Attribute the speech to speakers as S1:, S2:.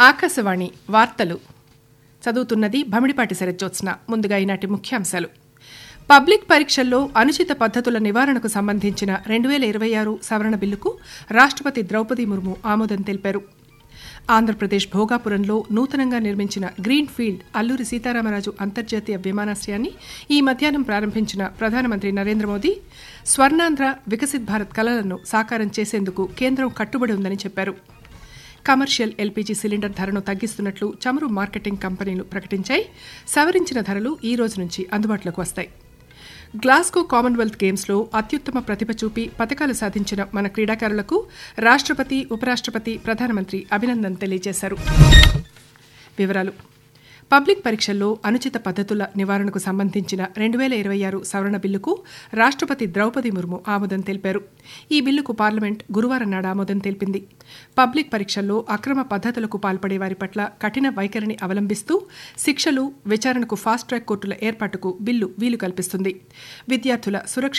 S1: ఆకాశవాణి వార్తలు చదువుతున్నది భమిడిపాటి శరజ్జోత్స్న ముందుగా ఈనాటి ముఖ్యాంశాలు పబ్లిక్ పరీక్షల్లో అనుచిత పద్దతుల నివారణకు సంబంధించిన రెండు వేల ఇరవై ఆరు సవరణ బిల్లుకు రాష్టపతి ద్రౌపది ముర్ము ఆమోదం తెలిపారు ఆంధ్రప్రదేశ్ భోగాపురంలో నూతనంగా నిర్మించిన గ్రీన్ ఫీల్డ్ అల్లూరి సీతారామరాజు అంతర్జాతీయ విమానాశ్రయాన్ని ఈ మధ్యాహ్నం ప్రారంభించిన ప్రధానమంత్రి నరేంద్ర మోదీ స్వర్ణాంధ్ర వికసిత్ భారత్ కలలను సాకారం చేసేందుకు కేంద్రం కట్టుబడి ఉందని చెప్పారు కమర్షియల్ ఎల్పీజీ సిలిండర్ ధరను తగ్గిస్తున్నట్లు చమురు మార్కెటింగ్ కంపెనీలు ప్రకటించాయి సవరించిన ధరలు ఈ రోజు నుంచి అందుబాటులోకి వస్తాయి గ్లాస్గో కామన్వెల్త్ గేమ్స్లో అత్యుత్తమ ప్రతిభ చూపి పథకాలు సాధించిన మన క్రీడాకారులకు రాష్టపతి ఉపరాష్టపతి ప్రధానమంత్రి అభినందన తెలియజేశారు వివరాలు పబ్లిక్ పరీక్షల్లో అనుచిత పద్దతుల నివారణకు సంబంధించిన రెండు వేల ఇరవై ఆరు సవరణ బిల్లుకు రాష్టపతి ద్రౌపది ముర్ము ఆమోదం తెలిపారు ఈ బిల్లుకు పార్లమెంట్ గురువారం నాడు ఆమోదం తెలిపింది పబ్లిక్ పరీక్షల్లో అక్రమ పద్దతులకు పాల్పడే వారి పట్ల కఠిన వైఖరిని అవలంబిస్తూ శిక్షలు విచారణకు ఫాస్ట్ ట్రాక్ కోర్టుల ఏర్పాటుకు బిల్లు వీలు కల్పిస్తుంది విద్యార్థుల సురక్షిత